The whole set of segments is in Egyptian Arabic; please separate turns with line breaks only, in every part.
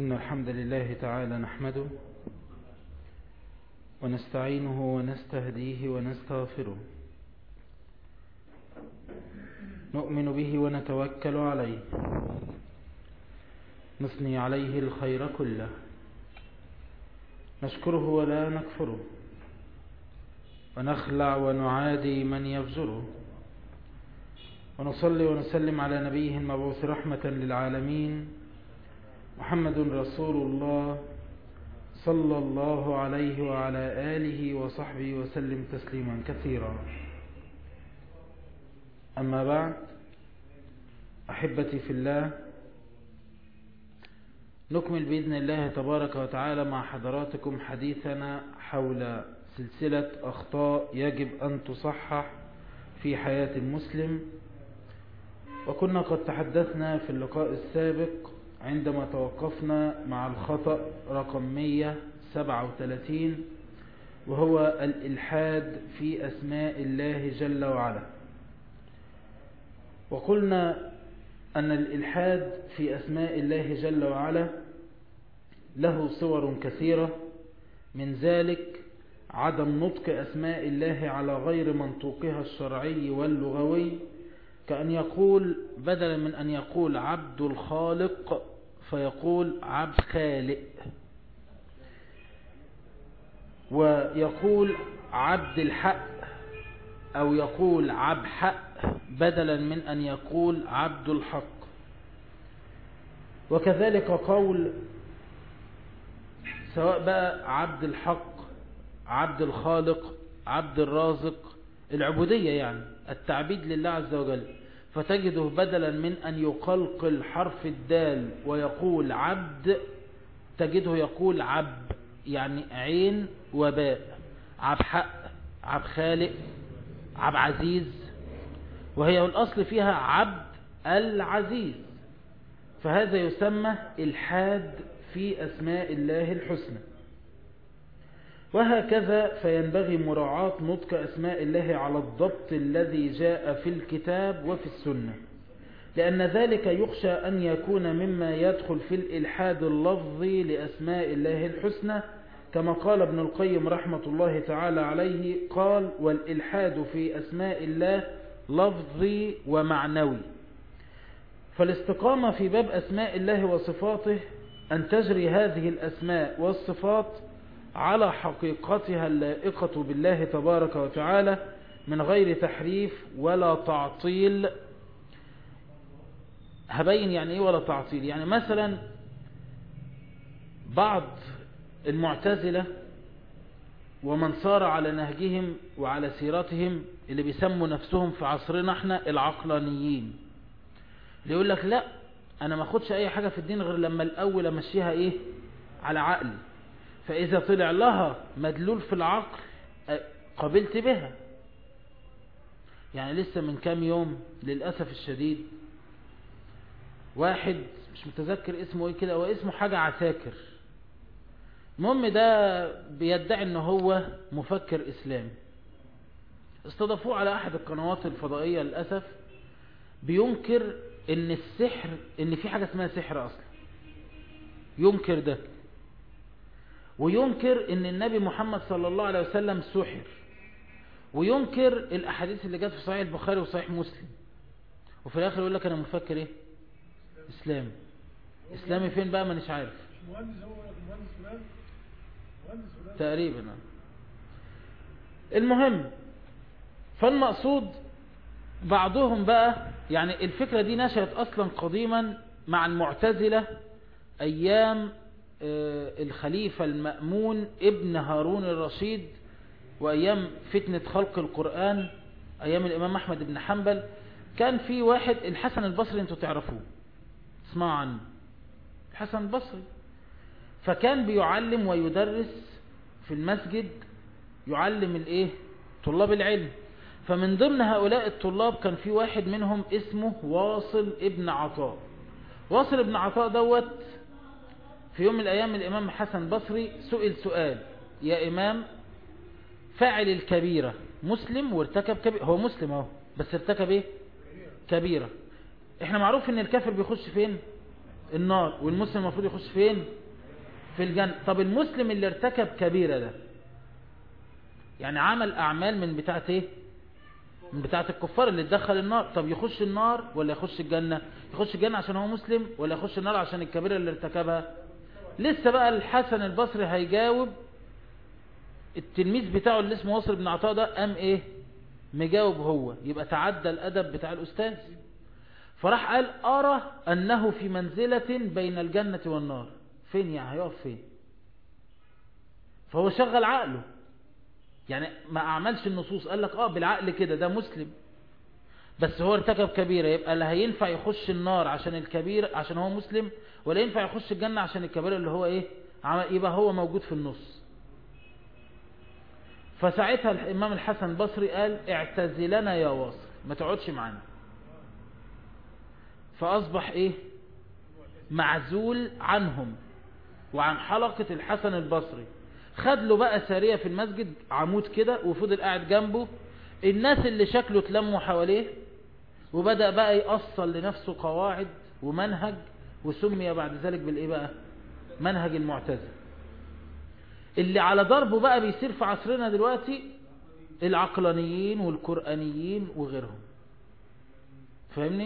إن الحمد لله تعالى نحمده ونستعينه ونستهديه ونستغفره نؤمن به ونتوكل عليه نثني عليه الخير كله نشكره ولا نكفره ونخلع ونعادي من يفجره ونصلي ونسلم على نبيه المبعوث رحمة للعالمين محمد رسول الله صلى الله عليه وعلى آله وصحبه وسلم تسليما كثيرا أما بعد أحبتي في الله نكمل بإذن الله تبارك وتعالى مع حضراتكم حديثنا حول سلسلة أخطاء يجب أن تصحح في حياة المسلم وكنا قد تحدثنا في اللقاء السابق عندما توقفنا مع الخطأ رقم 137 وهو الإلحاد في أسماء الله جل وعلا وقلنا أن الإلحاد في أسماء الله جل وعلا له صور كثيرة من ذلك عدم نطق أسماء الله على غير منطوقها الشرعي واللغوي كأن يقول بدلا من أن يقول عبد الخالق فيقول عبد خالق ويقول عبد الحق أو يقول عبد حق بدلا من أن يقول عبد الحق وكذلك قول سواء بقى عبد الحق عبد الخالق عبد الرازق العبودية يعني التعبيد لله عز وجل فتجده بدلا من أن يقلقل حرف الدال ويقول عبد تجده يقول عب يعني عين وباء عب حق عب خالق عب عزيز وهي الأصل فيها عبد العزيز فهذا يسمى الحاد في أسماء الله الحسنى وهكذا فينبغي مراعاة نطق أسماء الله على الضبط الذي جاء في الكتاب وفي السنة لأن ذلك يخشى أن يكون مما يدخل في الإلحاد اللفظي لأسماء الله الحسنى كما قال ابن القيم رحمة الله تعالى عليه قال والإلحاد في أسماء الله لفظي ومعنوي فالاستقامة في باب أسماء الله وصفاته أن تجري هذه الأسماء والصفات على حقيقتها اللائقة بالله تبارك وتعالى من غير تحريف ولا تعطيل هبين يعني ايه ولا تعطيل يعني مثلا بعض المعتزلة ومن صار على نهجهم وعلى سيرتهم اللي بيسموا نفسهم في عصرنا احنا العقلانيين اللي يقول لك لا انا ما اخدش اي حاجة في الدين غير لما الاول امشيها ايه على عقلي فإذا طلع لها مدلول في العقل قبلت بها يعني لسه من كام يوم للأسف الشديد واحد مش متذكر اسمه ايه كده هو اسمه حاجة عساكر المهم ده بيدعي ان هو مفكر اسلامي استضافوه على احد القنوات الفضائية للأسف بينكر ان السحر ان في حاجة اسمها سحر اصلا ينكر ده وينكر ان النبي محمد صلى الله عليه وسلم سحر وينكر الاحاديث اللي جت في صحيح البخاري وصحيح مسلم وفي الاخر يقول لك انا مفكر ايه اسلامي اسلامي فين بقى ما نش عارف تقريبا المهم فالمقصود بعضهم بقى يعني الفكرة دي نشأت اصلا قديما مع المعتزلة ايام الخليفة المأمون ابن هارون الرشيد وأيام فتنة خلق القرآن أيام الإمام أحمد بن حنبل كان في واحد الحسن البصري انتوا تعرفوه اسمعوا عنه الحسن البصري فكان بيعلم ويدرس في المسجد يعلم الايه طلاب العلم فمن ضمن هؤلاء الطلاب كان في واحد منهم اسمه واصل ابن عطاء واصل ابن عطاء دوت في يوم من الأيام الإمام حسن بصري سئل سؤال يا إمام فاعل الكبيرة مسلم وارتكب كبيرة هو مسلم اهو بس ارتكب ايه كبيرة احنا معروف ان الكافر بيخش فين النار والمسلم المفروض يخش فين في الجنة طب المسلم اللي ارتكب كبيرة ده يعني عمل اعمال من بتاعت ايه من بتاعت الكفار اللي تدخل النار طب يخش النار ولا يخش الجنة يخش الجنة عشان هو مسلم ولا يخش النار عشان الكبيرة اللي ارتكبها لسه بقى الحسن البصري هيجاوب التلميذ بتاعه اللي اسمه واصل بن عطاء ده قام ايه مجاوب هو يبقى تعدى الادب بتاع الاستاذ فراح قال ارى انه في منزلة بين الجنة والنار فين يعني هيقف فين فهو شغل عقله يعني ما اعملش النصوص قال لك اه بالعقل كده ده مسلم بس هو ارتكب كبيرة يبقى لا هينفع يخش النار عشان الكبير عشان هو مسلم ولا ينفع يخش الجنة عشان الكبيرة اللي هو ايه يبقى هو موجود في النص فساعتها الامام الحسن البصري قال اعتزلنا يا واصل ما تقعدش معانا فاصبح ايه معزول عنهم وعن حلقة الحسن البصري خد له بقى سارية في المسجد عمود كده وفضل قاعد جنبه الناس اللي شكله تلموا حواليه وبدأ بقى يأصل لنفسه قواعد ومنهج وسمي بعد ذلك بالايه بقى منهج المعتزله اللي على ضربه بقى بيصير في عصرنا دلوقتي العقلانيين والقرآنيين وغيرهم فاهمني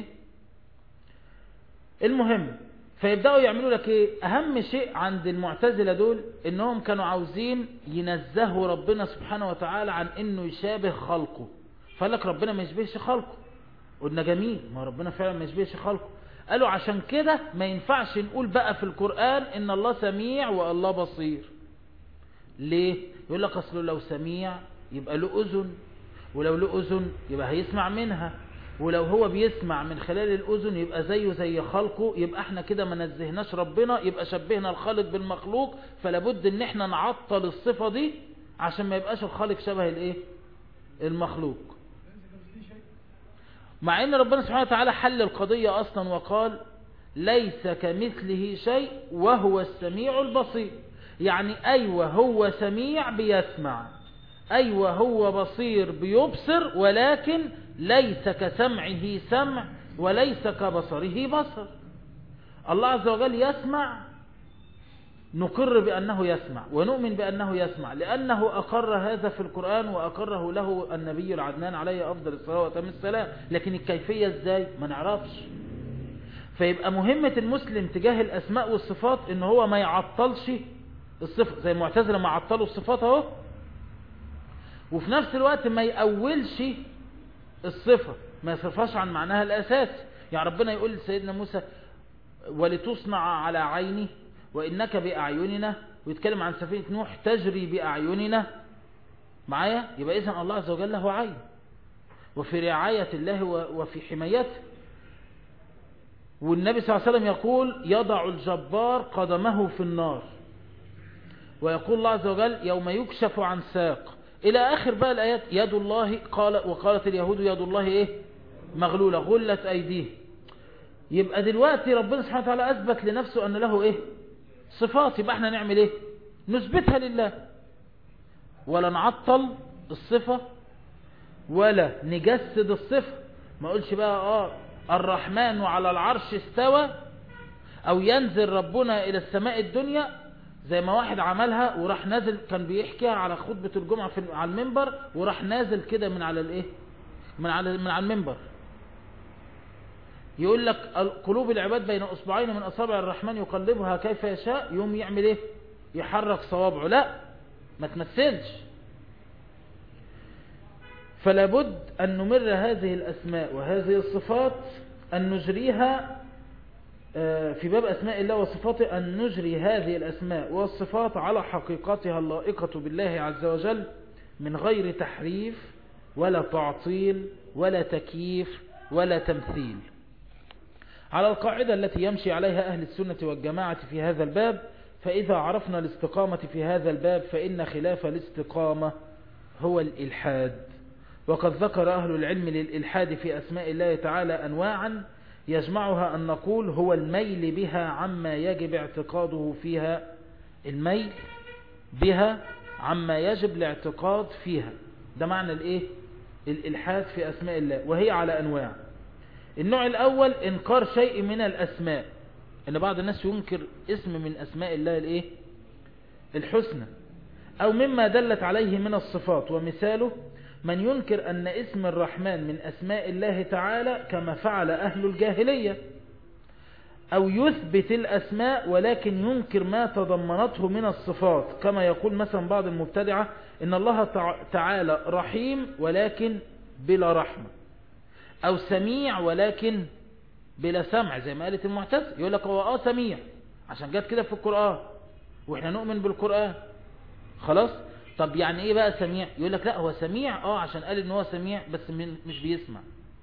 المهم فيبدأوا يعملوا لك ايه اهم شيء عند المعتزلة دول انهم كانوا عاوزين ينزهوا ربنا سبحانه وتعالى عن انه يشابه خلقه فقال لك ربنا ما يشبهش خلقه قلنا جميل ما ربنا فعلا ما يشبهش خلقه قالوا عشان كده ما ينفعش نقول بقى في القرآن ان الله سميع والله بصير ليه يقول لك اصله لو سميع يبقى له اذن ولو له اذن يبقى هيسمع منها ولو هو بيسمع من خلال الاذن يبقى زيه زي خلقه يبقى احنا كده ما نزهناش ربنا يبقى شبهنا الخالق بالمخلوق فلابد ان احنا نعطل الصفة دي عشان ما يبقاش الخالق شبه الايه المخلوق مع ان ربنا سبحانه وتعالى حل القضية اصلا وقال ليس كمثله شيء وهو السميع البصير يعني ايوه هو سميع بيسمع ايوه هو بصير بيبصر ولكن ليس كسمعه سمع وليس كبصره بصر الله عز وجل يسمع نقر بأنه يسمع ونؤمن بأنه يسمع لأنه أقر هذا في القرآن وأقره له النبي العدنان عليه أفضل الصلاة وتم السلام لكن الكيفية إزاي ما نعرفش فيبقى مهمة المسلم تجاه الأسماء والصفات إن هو ما يعطلش الصفة زي المعتزلة ما عطلوا الصفات اهو وفي نفس الوقت ما يأولش الصفة ما يصرفهاش عن معناها الأساسي يعني ربنا يقول لسيدنا موسى ولتصنع على عيني وإنك بأعيننا ويتكلم عن سفينة نوح تجري بأعيننا معايا يبقى إذن الله عز وجل له عين وفي رعاية الله وفي حمايته والنبي صلى الله عليه وسلم يقول يضع الجبار قدمه في النار ويقول الله عز وجل يوم يكشف عن ساق إلى آخر بقى الآيات يد الله قال وقالت اليهود يد الله إيه مغلولة غلت أيديه يبقى دلوقتي ربنا سبحانه وتعالى أثبت لنفسه أن له إيه صفات يبقى احنا نعمل إيه نثبتها لله ولا نعطل الصفة ولا نجسد الصفة ما اقولش بقى اه الرحمن على العرش استوى او ينزل ربنا الى السماء الدنيا زي ما واحد عملها وراح نازل كان بيحكيها على خطبة الجمعة في على المنبر وراح نازل كده من على الايه من على من على المنبر يقول لك قلوب العباد بين اصبعين من اصابع الرحمن يقلبها كيف يشاء يوم يعمل ايه يحرك صوابعه لا ما تمثلش فلا بد أن نمر هذه الأسماء وهذه الصفات أن نجريها في باب أسماء الله وصفاته أن نجري هذه الأسماء والصفات على حقيقتها اللائقة بالله عز وجل من غير تحريف ولا تعطيل ولا تكييف ولا تمثيل على القاعدة التي يمشي عليها أهل السنة والجماعة في هذا الباب فإذا عرفنا الاستقامة في هذا الباب فإن خلاف الاستقامة هو الإلحاد وقد ذكر أهل العلم للإلحاد في أسماء الله تعالى أنواعا يجمعها أن نقول هو الميل بها عما يجب اعتقاده فيها الميل بها عما يجب الاعتقاد فيها ده معنى الايه الإلحاد في أسماء الله وهي على أنواع النوع الأول إنكار شيء من الأسماء ان بعض الناس ينكر اسم من اسماء الله الايه الحسنى او مما دلت عليه من الصفات ومثاله من ينكر ان اسم الرحمن من اسماء الله تعالى كما فعل اهل الجاهلية او يثبت الاسماء ولكن ينكر ما تضمنته من الصفات كما يقول مثلا بعض المبتدعة ان الله تعالى رحيم ولكن بلا رحمة او سميع ولكن بلا سمع زي ما قالت المعتزله يقول لك هو اه سميع عشان جت كده في القرآن واحنا نؤمن بالقرآن خلاص طب يعني ايه بقى سميع يقول لك لا هو سميع اه عشان قال ان هو سميع بس من مش بيسمع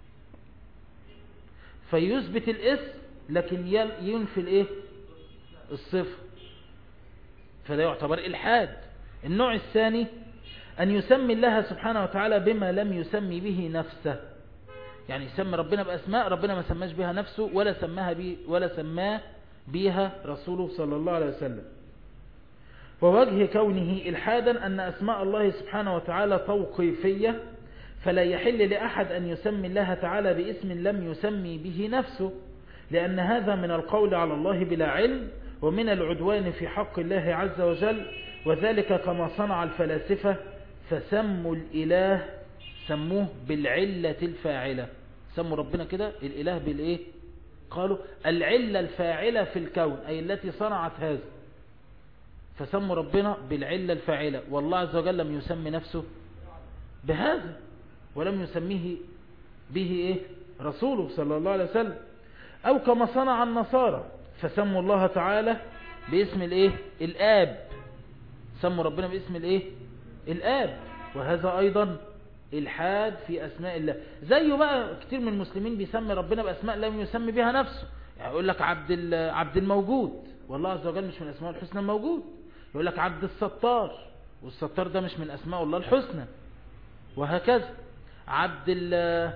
فيثبت الاسم لكن ينفي الايه الصفة فده يعتبر الحاد النوع الثاني ان يسمي الله سبحانه وتعالى بما لم يسمي به نفسه يعني يسمي ربنا بأسماء ربنا ما سماش بها نفسه ولا سماها بي ولا سماه بها رسوله صلى الله عليه وسلم ووجه كونه إلحادا أن أسماء الله سبحانه وتعالى توقيفية فلا يحل لأحد أن يسمي الله تعالى باسم لم يسمي به نفسه لأن هذا من القول على الله بلا علم ومن العدوان في حق الله عز وجل وذلك كما صنع الفلاسفة فسموا الإله سموه بالعلة الفاعلة سموا ربنا كده الإله بالإيه قالوا العلة الفاعلة في الكون أي التي صنعت هذا فسموا ربنا بالعلة الفاعلة والله عز وجل لم يسمي نفسه بهذا ولم يسميه به إيه رسوله صلى الله عليه وسلم أو كما صنع النصارى فسموا الله تعالى باسم الإيه الآب سموا ربنا باسم الإيه الآب وهذا أيضا الحاد في أسماء الله زيه بقى كتير من المسلمين بيسمي ربنا بأسماء لم يسمي بها نفسه يعني يقول لك عبد عبد الموجود والله عز وجل مش من أسماء الحسنى الموجود يقول لك عبد الستار والستار ده مش من أسماء الله الحسنى وهكذا عبد ال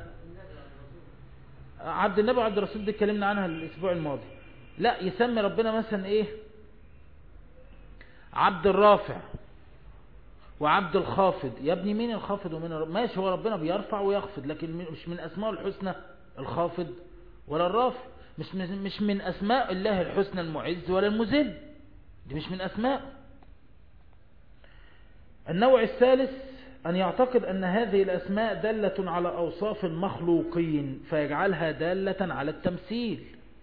عبد النبي وعبد الرسول دي اتكلمنا عنها الاسبوع الماضي لا يسمي ربنا مثلا ايه عبد الرافع وعبد الخافض يا ابني مين الخافض ومين الرافض ماشي هو ربنا بيرفع ويخفض لكن مش من اسماء الحسنى الخافض ولا الرافع مش من مش من اسماء الله الحسنى المعز ولا المذل دي مش من اسماء النوع الثالث أن يعتقد أن هذه الأسماء دالة على أوصاف المخلوقين فيجعلها دالة على التمثيل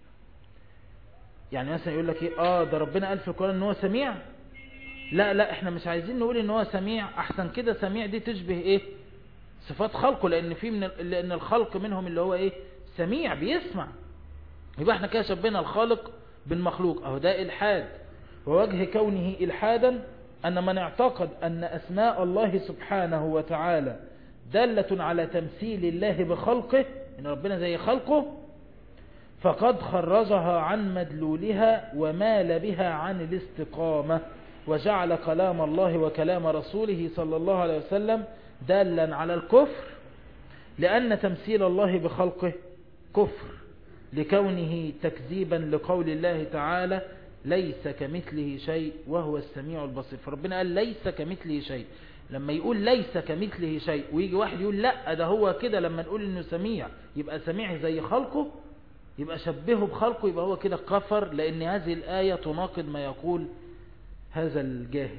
يعني مثلا يقول لك إيه آه ده ربنا قال في القرآن أنه سميع لا لا احنا مش عايزين نقول ان هو سميع احسن كده سميع دي تشبه ايه صفات خلقه لان في من لان الخلق منهم اللي هو ايه سميع بيسمع يبقى احنا كده شبهنا الخالق بالمخلوق اهو ده الحاد ووجه كونه الحادا ان من اعتقد ان اسماء الله سبحانه وتعالى دالة على تمثيل الله بخلقه ان ربنا زي خلقه فقد خرجها عن مدلولها ومال بها عن الاستقامة وجعل كلام الله وكلام رسوله صلى الله عليه وسلم دالا على الكفر لأن تمثيل الله بخلقه كفر لكونه تكذيبا لقول الله تعالى ليس كمثله شيء وهو السميع البصير فربنا قال ليس كمثله شيء لما يقول ليس كمثله شيء ويجي واحد يقول لا ده هو كده لما نقول انه سميع يبقى سميع زي خلقه يبقى شبهه بخلقه يبقى هو كده كفر لان هذه الآية تناقض ما يقول هذا الجاهل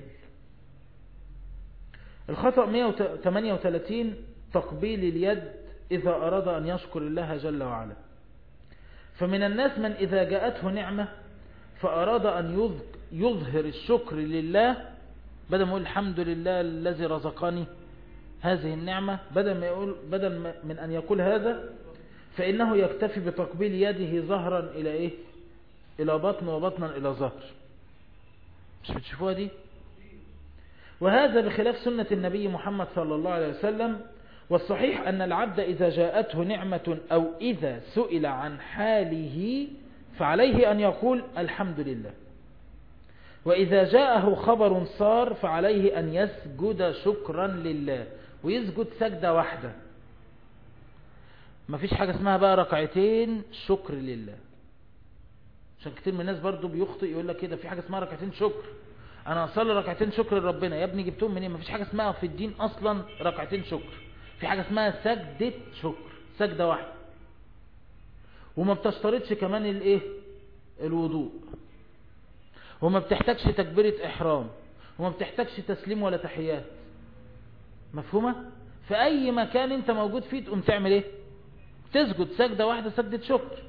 الخطأ 138 تقبيل اليد إذا أراد أن يشكر الله جل وعلا فمن الناس من إذا جاءته نعمة فأراد أن يظهر الشكر لله بدل ما يقول الحمد لله الذي رزقني هذه النعمة بدل, ما يقول بدل من أن يقول هذا فإنه يكتفي بتقبيل يده ظهرا إلى إيه إلى بطن وبطنا إلى ظهر مش بتشوفوها دي وهذا بخلاف سنة النبي محمد صلى الله عليه وسلم والصحيح أن العبد إذا جاءته نعمة أو إذا سئل عن حاله فعليه أن يقول الحمد لله وإذا جاءه خبر صار فعليه أن يسجد شكرا لله ويسجد سجدة واحدة ما فيش حاجة اسمها بقى ركعتين شكر لله عشان كتير من الناس برضو بيخطئ يقول لك كده في حاجة اسمها ركعتين شكر انا اصلي ركعتين شكر لربنا يا ابني جبتهم منين مفيش حاجة اسمها في الدين اصلا ركعتين شكر في حاجة اسمها سجدة شكر سجدة واحدة وما بتشترطش كمان الايه الوضوء وما بتحتاجش تكبيرة احرام وما بتحتاجش تسليم ولا تحيات مفهومة في اي مكان انت موجود فيه تقوم تعمل ايه تسجد سجدة واحدة سجدة شكر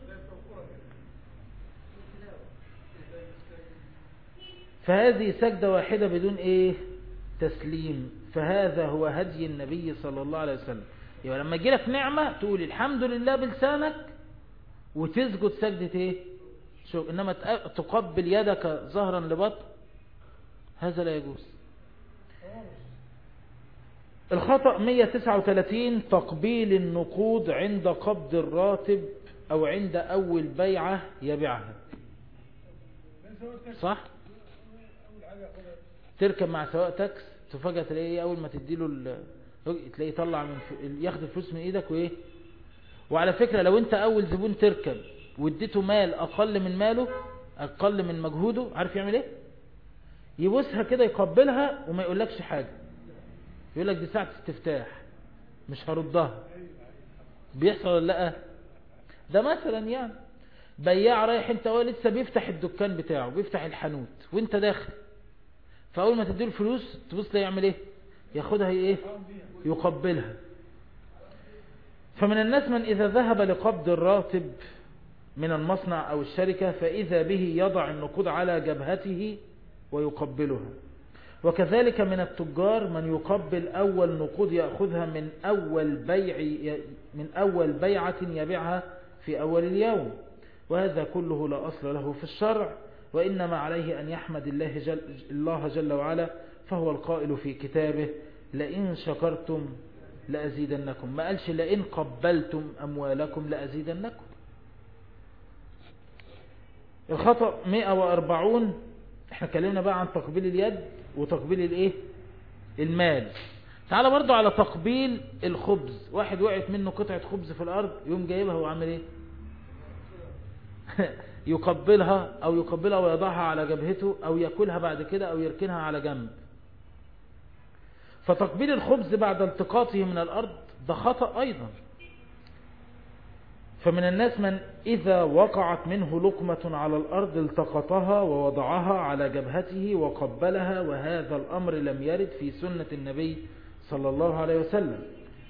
فهذه سجدة واحدة بدون ايه تسليم فهذا هو هدي النبي صلى الله عليه وسلم يبقى لما يجي لك نعمة تقول الحمد لله بلسانك وتسجد سجدة ايه شو انما تقبل يدك ظهرا لبطن هذا لا يجوز الخطأ 139 تقبيل النقود عند قبض الراتب او عند اول بيعة يبيعها صح تركب مع سواق تاكس تفاجأ تلاقيه اول ما تديله ال... تلاقيه يطلع من ف... ياخد الفلوس من ايدك وايه وعلى فكرة لو انت اول زبون تركب واديته مال اقل من ماله اقل من مجهوده عارف يعمل ايه يبوسها كده يقبلها وما يقولكش حاجة يقول لك دي ساعة استفتاح مش هردها بيحصل ولا لا ده مثلا يعني بياع رايح انت هو لسه بيفتح الدكان بتاعه بيفتح الحانوت وانت داخل فاول ما تديله فلوس تبص له يعمل ايه ياخدها ايه يقبلها فمن الناس من اذا ذهب لقبض الراتب من المصنع او الشركة فاذا به يضع النقود على جبهته ويقبلها وكذلك من التجار من يقبل أول نقود يأخذها من أول بيع من أول بيعة يبيعها في أول اليوم وهذا كله لا أصل له في الشرع وإنما عليه أن يحمد الله جل, الله جل وعلا فهو القائل في كتابه لئن شكرتم لأزيدنكم ما قالش لئن قبلتم أموالكم لأزيدنكم الخطأ 140 احنا اتكلمنا بقى عن تقبيل اليد وتقبيل الايه المال تعال برضو على تقبيل الخبز واحد وقعت منه قطعة خبز في الارض يوم جايبها وعمل ايه يقبلها او يقبلها ويضعها على جبهته او ياكلها بعد كده او يركنها على جنب فتقبيل الخبز بعد التقاطه من الارض ده خطأ ايضا فمن الناس من إذا وقعت منه لقمة على الأرض التقطها ووضعها على جبهته وقبلها وهذا الأمر لم يرد في سنة النبي صلى الله عليه وسلم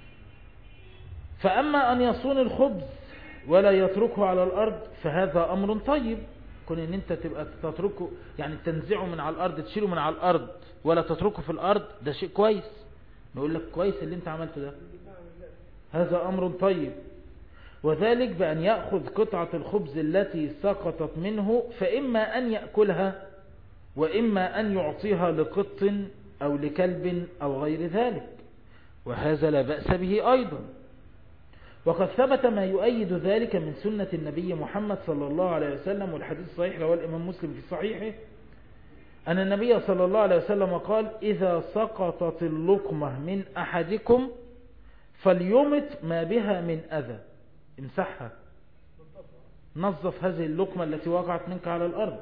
فأما أن يصون الخبز ولا يتركه على الأرض فهذا أمر طيب كون ان انت تبقى تتركه يعني تنزعه من على الأرض تشيله من على الأرض ولا تتركه في الأرض ده شيء كويس نقول لك كويس اللي انت عملته ده هذا أمر طيب وذلك بأن يأخذ قطعة الخبز التي سقطت منه فإما أن يأكلها وإما أن يعطيها لقط أو لكلب أو غير ذلك وهذا لا بأس به أيضا وقد ثبت ما يؤيد ذلك من سنة النبي محمد صلى الله عليه وسلم والحديث الصحيح رواه الإمام مسلم في صحيحه أن النبي صلى الله عليه وسلم قال إذا سقطت اللقمة من أحدكم فليمت ما بها من أذى امسحها نظف هذه اللقمة التي وقعت منك على الأرض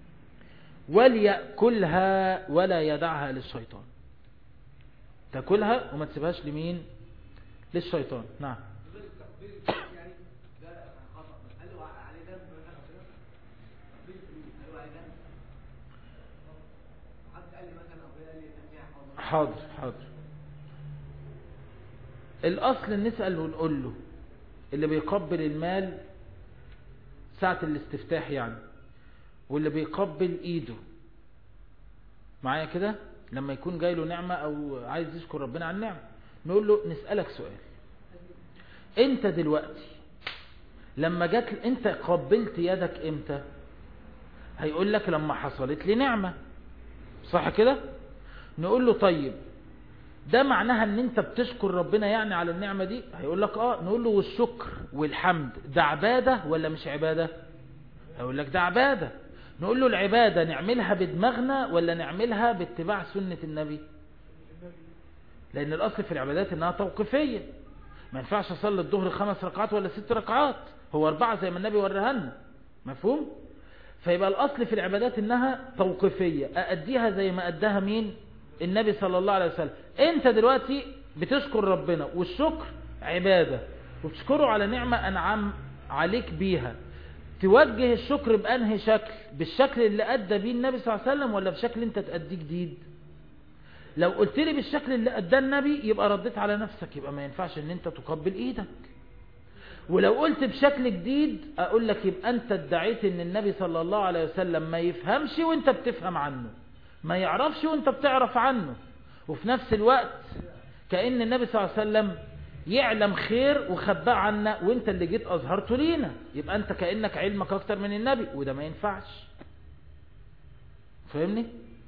وليأكلها ولا يدعها للشيطان تأكلها وما تسيبهاش لمين للشيطان نعم حاضر حاضر الأصل نسأل ونقول له اللي بيقبل المال ساعة الاستفتاح يعني واللي بيقبل ايده معايا كده لما يكون جاي له نعمة او عايز يشكر ربنا على النعمة نقول له نسألك سؤال انت دلوقتي لما جات انت قبلت يدك امتى هيقول لك لما حصلت لي نعمة صح كده نقول له طيب ده معناها ان انت بتشكر ربنا يعني على النعمة دي هيقول لك اه نقول له والشكر والحمد ده عبادة ولا مش عبادة هيقول لك ده عبادة نقول له العبادة نعملها بدماغنا ولا نعملها باتباع سنة النبي لان الاصل في العبادات انها توقيفية ما ينفعش اصلي الظهر خمس ركعات ولا ست ركعات هو اربعة زي ما النبي ورهنا لنا مفهوم فيبقى الاصل في العبادات انها توقيفية ااديها زي ما اداها مين النبي صلى الله عليه وسلم انت دلوقتي بتشكر ربنا والشكر عبادة وبتشكره على نعمة انعم عليك بيها توجه الشكر بأنهي شكل بالشكل اللي أدى بيه النبي صلى الله عليه وسلم ولا بشكل انت تأديه جديد لو قلت لي بالشكل اللي أدى النبي يبقى رديت على نفسك يبقى ما ينفعش ان انت تقبل ايدك ولو قلت بشكل جديد اقول لك يبقى انت ادعيت ان النبي صلى الله عليه وسلم ما يفهمش وانت بتفهم عنه ما يعرفش وانت بتعرف عنه وفي نفس الوقت كأن النبي صلى الله عليه وسلم يعلم خير وخباه عنا وانت اللي جيت اظهرته لينا يبقى انت كأنك علمك اكتر من النبي وده ما ينفعش فاهمني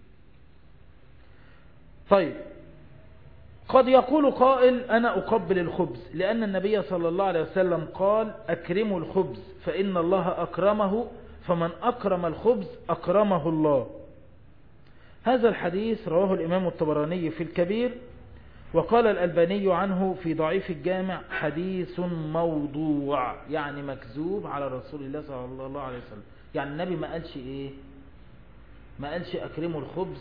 طيب قد يقول قائل أنا أقبل الخبز لأن النبي صلى الله عليه وسلم قال أكرموا الخبز فإن الله أكرمه فمن أكرم الخبز أكرمه الله هذا الحديث رواه الإمام الطبراني في الكبير وقال الألباني عنه في ضعيف الجامع حديث موضوع يعني مكذوب على رسول الله صلى الله عليه وسلم يعني النبي ما قالش إيه ما قالش أكرموا الخبز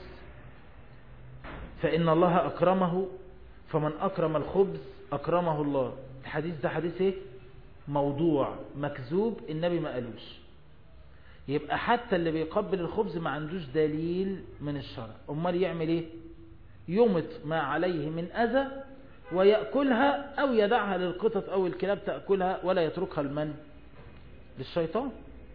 فإن الله أكرمه فمن أكرم الخبز أكرمه الله الحديث ده حديث إيه؟ موضوع مكذوب النبي ما قالوش يبقى حتى اللي بيقبل الخبز ما عندوش دليل من الشرع أمال يعمل إيه يمط ما عليه من أذى ويأكلها أو يدعها للقطط أو الكلاب تأكلها ولا يتركها المن للشيطان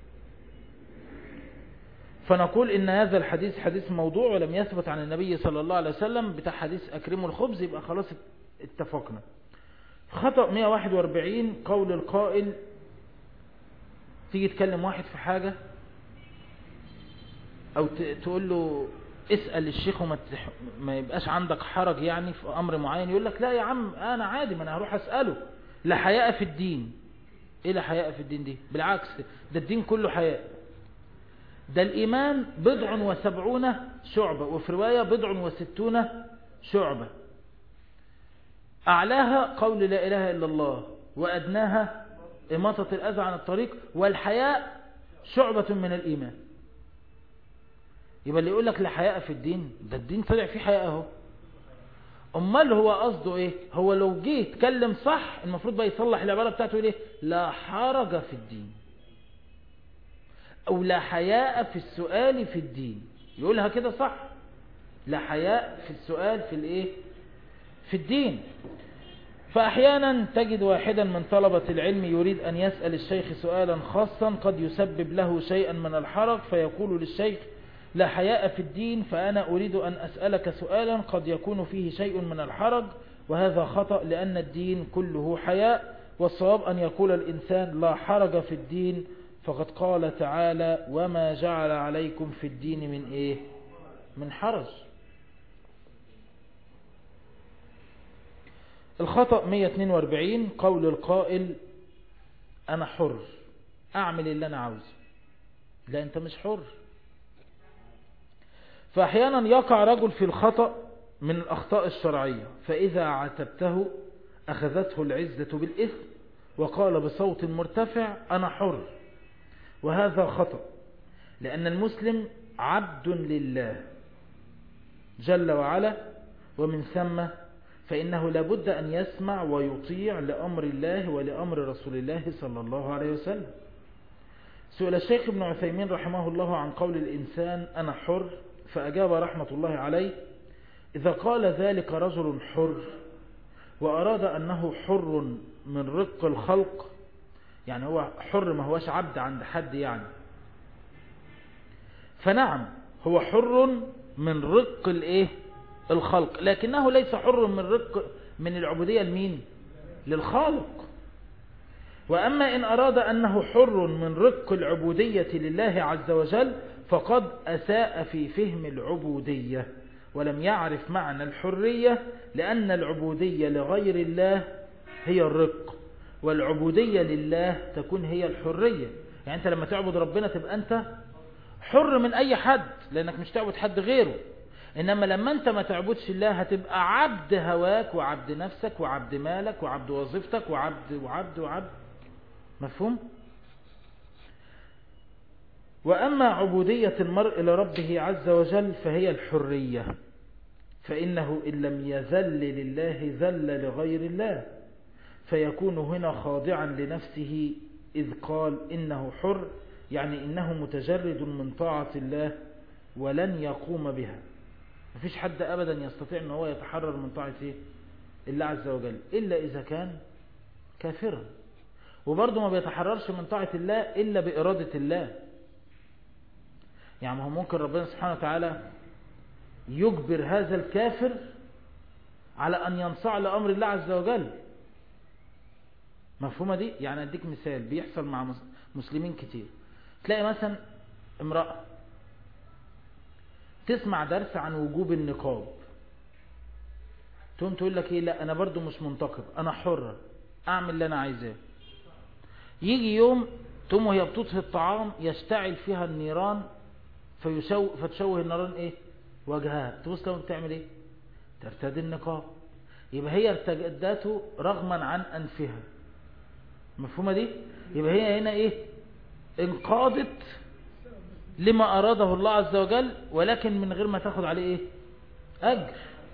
فنقول إن هذا الحديث حديث موضوع ولم يثبت عن النبي صلى الله عليه وسلم بتاع حديث أكرموا الخبز يبقى خلاص اتفقنا خطأ 141 قول القائل تيجي تكلم واحد في حاجة أو تقول له اسأل الشيخ وما تح... ما يبقاش عندك حرج يعني في أمر معين يقول لك لا يا عم أنا عادي ما أنا هروح أسأله لا حياء في الدين إيه لا حياء في الدين دي بالعكس ده الدين كله حياء ده الإيمان بضع وسبعون شعبة وفي رواية بضع وستون شعبة أعلاها قول لا إله إلا الله وأدناها إماطة الأذى عن الطريق والحياء شعبة من الإيمان يبقى اللي يقول لك لا حياء في الدين ده الدين طلع فيه حياء اهو امال هو قصده ايه هو لو جه يتكلم صح المفروض بقى يصلح العبارة بتاعته يقول ايه لا حرج في الدين او لا حياء في السؤال في الدين يقولها كده صح لا حياء في السؤال في الايه في الدين فأحيانا تجد واحدا من طلبة العلم يريد أن يسأل الشيخ سؤالا خاصا قد يسبب له شيئا من الحرج فيقول للشيخ لا حياء في الدين فأنا أريد أن أسألك سؤالا قد يكون فيه شيء من الحرج وهذا خطأ لأن الدين كله حياء والصواب أن يقول الإنسان لا حرج في الدين فقد قال تعالى وما جعل عليكم في الدين من إيه من حرج الخطأ 142 قول القائل أنا حر أعمل اللي أنا عاوزه لا أنت مش حر فأحيانا يقع رجل في الخطأ من الأخطاء الشرعية فإذا عتبته أخذته العزة بالإثم وقال بصوت مرتفع أنا حر وهذا خطأ لأن المسلم عبد لله جل وعلا ومن ثم فإنه لابد أن يسمع ويطيع لأمر الله ولأمر رسول الله صلى الله عليه وسلم سئل الشيخ ابن عثيمين رحمه الله عن قول الإنسان أنا حر فأجاب رحمة الله عليه إذا قال ذلك رجل حر وأراد أنه حر من رق الخلق يعني هو حر ما هوش عبد عند حد يعني فنعم هو حر من رق الايه الخلق لكنه ليس حر من رق من العبودية لمين للخالق وأما إن أراد أنه حر من رق العبودية لله عز وجل فقد أساء في فهم العبودية ولم يعرف معنى الحرية لأن العبودية لغير الله هي الرق والعبودية لله تكون هي الحرية يعني أنت لما تعبد ربنا تبقى أنت حر من أي حد لأنك مش تعبد حد غيره إنما لما أنت ما تعبدش الله هتبقى عبد هواك وعبد نفسك وعبد مالك وعبد وظيفتك وعبد وعبد وعبد مفهوم؟ وأما عبودية المرء لربه عز وجل فهي الحرية فإنه إن لم يذل لله ذل لغير الله فيكون هنا خاضعا لنفسه إذ قال إنه حر يعني إنه متجرد من طاعة الله ولن يقوم بها مفيش حد أبدا يستطيع أن هو يتحرر من طاعة إيه؟ الله عز وجل إلا إذا كان كافرا وبرضه ما بيتحررش من طاعة الله إلا بإرادة الله يعني هو ممكن ربنا سبحانه وتعالى يجبر هذا الكافر على أن ينصاع لأمر الله عز وجل مفهومة دي يعني أديك مثال بيحصل مع مسلمين كتير تلاقي مثلا امرأة تسمع درس عن وجوب النقاب تقوم تقول لك ايه لا انا برضو مش منتقب انا حرة اعمل اللي انا عايزاه يجي يوم تقوم وهي بتطفي الطعام يشتعل فيها النيران فيشو فتشوه النيران ايه وجهها تبص لو بتعمل ايه ترتدي النقاب يبقى هي ارتدته رغما عن انفها مفهومة دي يبقى هي هنا ايه انقادت لما اراده الله عز وجل ولكن من غير ما تاخد عليه ايه اجر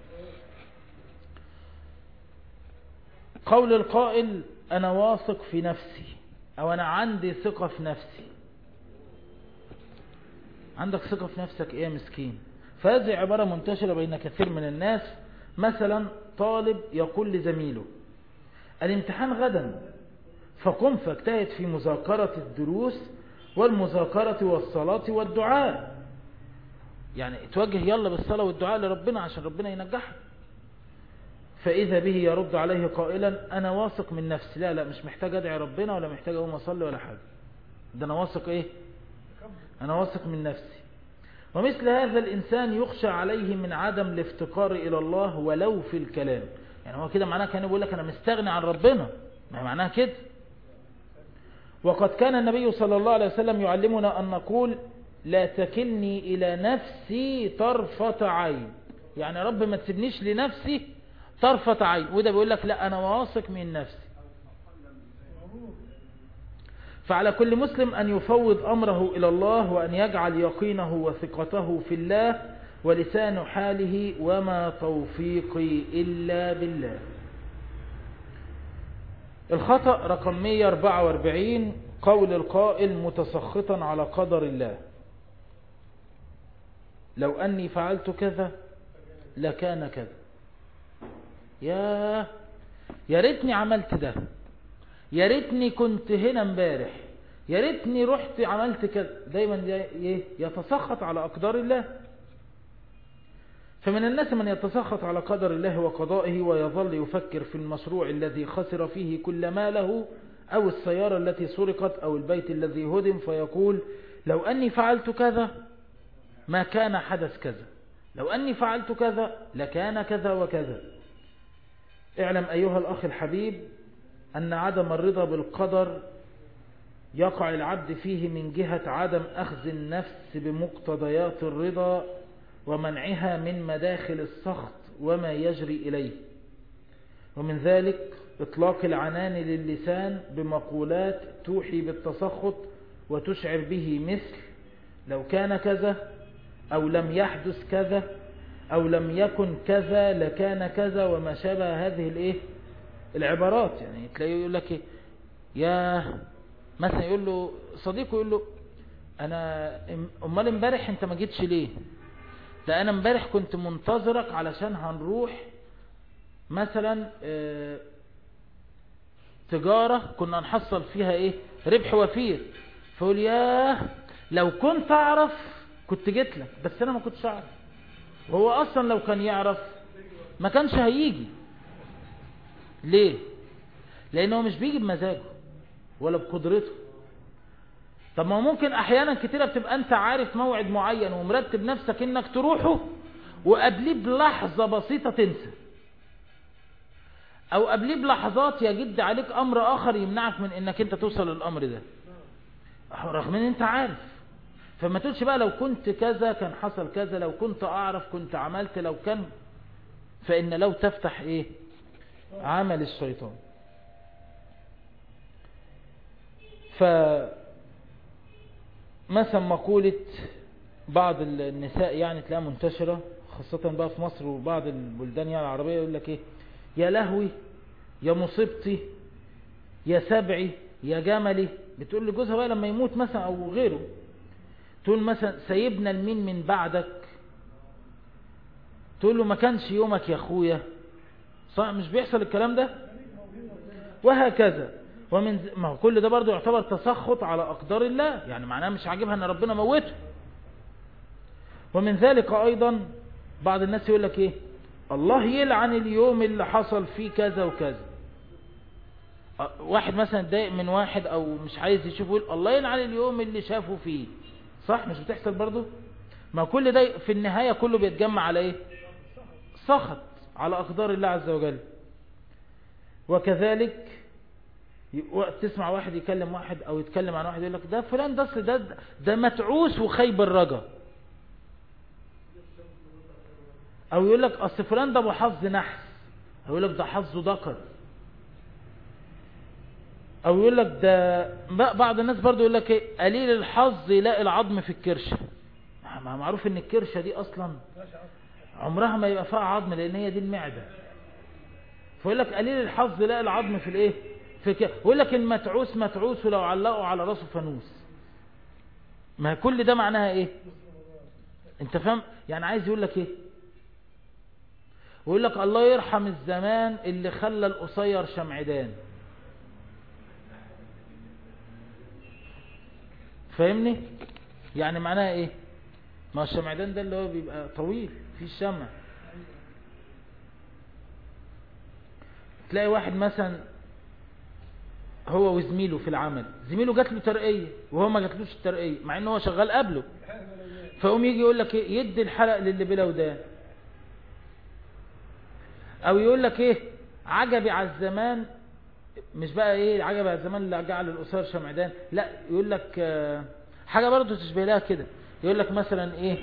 قول القائل انا واثق في نفسي او انا عندي ثقة في نفسي عندك ثقة في نفسك ايه يا مسكين فهذه عبارة منتشرة بين كثير من الناس مثلا طالب يقول لزميله الامتحان غدا فقم فاجتهد في مذاكرة الدروس والمذاكرة والصلاة والدعاء يعني اتوجه يلا بالصلاة والدعاء لربنا عشان ربنا ينجحك فإذا به يرد عليه قائلا أنا واثق من نفسي لا لا مش محتاج أدعي ربنا ولا محتاج أقوم أصلي ولا حاجة ده أنا واثق إيه أنا واثق من نفسي ومثل هذا الإنسان يخشى عليه من عدم الافتقار إلى الله ولو في الكلام يعني هو كده معناه كان يقول لك أنا مستغني عن ربنا ما معناها كده وقد كان النبي صلى الله عليه وسلم يعلمنا أن نقول لا تكلني إلى نفسي طرفة عين يعني رب ما تسيبنيش لنفسي طرفة عين وده بيقول لك لا أنا واثق من نفسي فعلى كل مسلم أن يفوض أمره إلى الله وأن يجعل يقينه وثقته في الله ولسان حاله وما توفيقي إلا بالله الخطأ رقم 144 قول القائل متسخطا على قدر الله لو أني فعلت كذا لكان كذا يا يا ريتني عملت ده يا ريتني كنت هنا امبارح يا ريتني رحت عملت كذا دايما يتسخط على أقدار الله فمن الناس من يتسخط على قدر الله وقضائه ويظل يفكر في المشروع الذي خسر فيه كل ماله أو السيارة التي سرقت أو البيت الذي هدم فيقول لو أني فعلت كذا ما كان حدث كذا لو أني فعلت كذا لكان كذا وكذا اعلم أيها الأخ الحبيب أن عدم الرضا بالقدر يقع العبد فيه من جهة عدم أخذ النفس بمقتضيات الرضا ومنعها من مداخل السخط وما يجري إليه ومن ذلك إطلاق العنان للسان بمقولات توحي بالتسخط وتشعر به مثل لو كان كذا أو لم يحدث كذا أو لم يكن كذا لكان كذا وما شابه هذه الإيه العبارات يعني تلاقيه يقول لك يا مثلا يقول له صديقه يقول له أنا أمال امبارح أنت ما جيتش ليه ده أنا امبارح كنت منتظرك علشان هنروح مثلا اه تجارة كنا نحصل فيها ايه ربح وفير فقول ياه لو كنت اعرف كنت جيت لك بس انا ما كنتش اعرف وهو اصلا لو كان يعرف ما كانش هيجي ليه لانه مش بيجي بمزاجه ولا بقدرته طب ما ممكن احيانا كتيرة بتبقى انت عارف موعد معين ومرتب نفسك انك تروحه وقبليه بلحظة بسيطة تنسى او قبليه بلحظات يجد عليك امر اخر يمنعك من انك انت توصل للامر ده رغم ان انت عارف فما تقولش بقى لو كنت كذا كان حصل كذا لو كنت اعرف كنت عملت لو كان فان لو تفتح ايه عمل الشيطان ف مثلا مقولة بعض النساء يعني تلاقيها منتشرة خاصة بقى في مصر وبعض البلدان يعني العربية يقول لك ايه يا لهوي يا مصيبتي يا سبعي يا جملي بتقول لجوزها بقى لما يموت مثلا او غيره تقول مثلا سيبنا المين من بعدك تقول له ما كانش يومك يا اخويا صح مش بيحصل الكلام ده وهكذا ومن ما هو كل ده برضه يعتبر تسخط على أقدار الله يعني معناه مش عاجبها أن ربنا موته ومن ذلك أيضا بعض الناس يقول لك إيه الله يلعن اليوم اللي حصل فيه كذا وكذا واحد مثلا اتضايق من واحد أو مش عايز يشوفه يقول الله يلعن اليوم اللي شافه فيه صح مش بتحصل برضه ما كل ده في النهاية كله بيتجمع على إيه سخط على أقدار الله عز وجل وكذلك تسمع واحد يكلم واحد او يتكلم عن واحد يقول لك ده فلان ده ده ده متعوس وخيب الرجا او يقول لك اصل فلان ده ابو حظ نحس او يقول لك ده حظه ذكر او يقول لك ده بعض الناس برضو يقول لك ايه قليل الحظ يلاقي العظم في الكرشه ما معروف ان الكرشه دي اصلا عمرها ما يبقى فيها عظم لان هي دي المعده فيقول لك قليل الحظ يلاقي العظم في الايه في كده يقول لك المتعوس متعوس ولو علقوا على راسه فانوس ما كل ده معناها ايه انت فاهم يعني عايز يقول لك ايه ويقول لك الله يرحم الزمان اللي خلى القصير شمعدان فاهمني يعني معناها ايه ما الشمعدان ده اللي هو بيبقى طويل في الشمع تلاقي واحد مثلا هو وزميله في العمل زميله جات له ترقية وهو ما جاتلوش الترقية مع انه هو شغال قبله فيقوم يجي يقول لك ايه يدي الحلق للي بلا ودان او يقول لك ايه عجبي على الزمان مش بقى ايه عجبي على الزمان اللي جعل الاسر شمعدان لا يقول لك آه حاجة برضو تشبه لها كده يقول لك مثلا ايه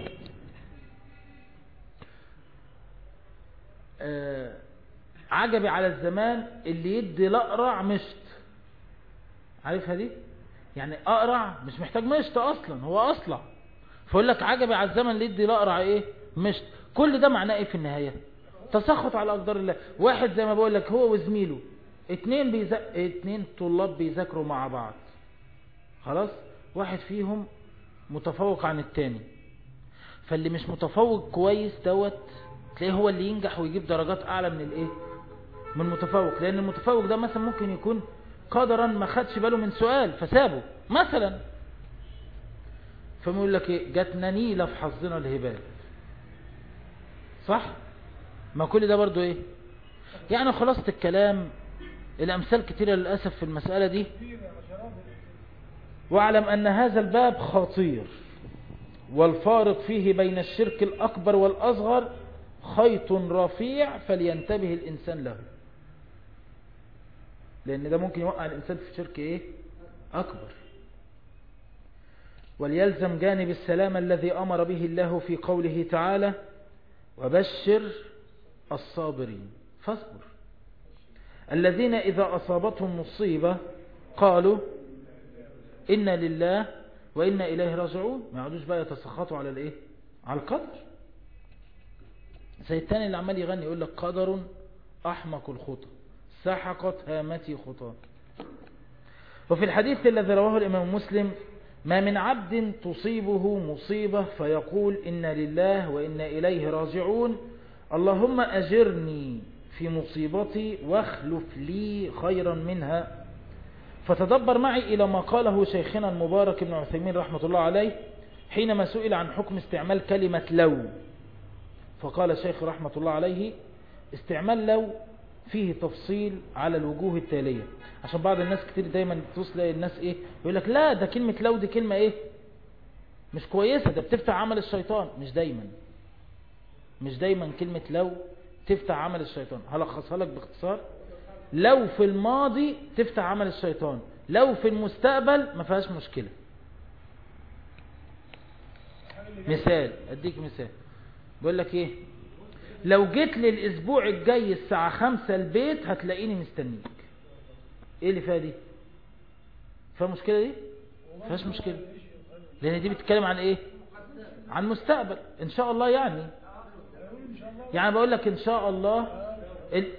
آه عجبي على الزمان اللي يدي لأقرع مشت عارفها دي يعني أقرع مش محتاج مشت أصلا هو أصلع فيقول لك عجبي على الزمن اللي يدي لأقرع إيه مشت كل ده معناه إيه في النهاية تسخط على أقدار الله واحد زي ما بقول لك هو وزميله اتنين, بيزا... اتنين طلاب بيذاكروا مع بعض خلاص واحد فيهم متفوق عن التاني فاللي مش متفوق كويس دوت تلاقيه هو اللي ينجح ويجيب درجات أعلى من الإيه من المتفوق لأن المتفوق ده مثلا ممكن يكون قدرا ما خدش باله من سؤال فسابه مثلا فمقول لك ايه جاتنا نيلة في حظنا الهبال صح ما كل ده برضو ايه يعني خلاصة الكلام الامثال كتيرة للأسف في المسألة دي واعلم ان هذا الباب خطير والفارق فيه بين الشرك الأكبر والأصغر خيط رفيع فلينتبه الإنسان له لأن ده ممكن يوقع الإنسان في شرك إيه أكبر وليلزم جانب السلام الذي أمر به الله في قوله تعالى وبشر الصابرين فاصبر الذين إذا أصابتهم مصيبة قالوا إنا لله وإنا إليه راجعون ما يعودوش بقى يتسخطوا على الإيه على القدر زي التاني اللي عمال يغني يقول لك قدر أحمق الخطى سحقت هامتي خطى وفي الحديث الذي رواه الإمام مسلم ما من عبد تصيبه مصيبة فيقول إنا لله وإنا إليه راجعون اللهم أجرني في مصيبتي واخلف لي خيرا منها فتدبر معي إلى ما قاله شيخنا المبارك ابن عثيمين رحمة الله عليه حينما سئل عن حكم استعمال كلمة لو فقال الشيخ رحمة الله عليه استعمال لو فيه تفصيل على الوجوه التالية عشان بعض الناس كتير دايما توصل الناس ايه يقول لك لا ده كلمة لو دي كلمة ايه مش كويسة ده بتفتح عمل الشيطان مش دايما مش دايما كلمة لو تفتح عمل الشيطان هلخصها لك باختصار لو في الماضي تفتح عمل الشيطان لو في المستقبل ما فيهاش مشكلة مثال اديك مثال بقول لك ايه لو جيت لي الاسبوع الجاي الساعة خمسة البيت هتلاقيني مستنيك ايه اللي فيها دي فيها مشكلة دي فيهاش مشكلة لان دي بتتكلم عن ايه عن مستقبل ان شاء الله يعني يعني بقول لك ان شاء الله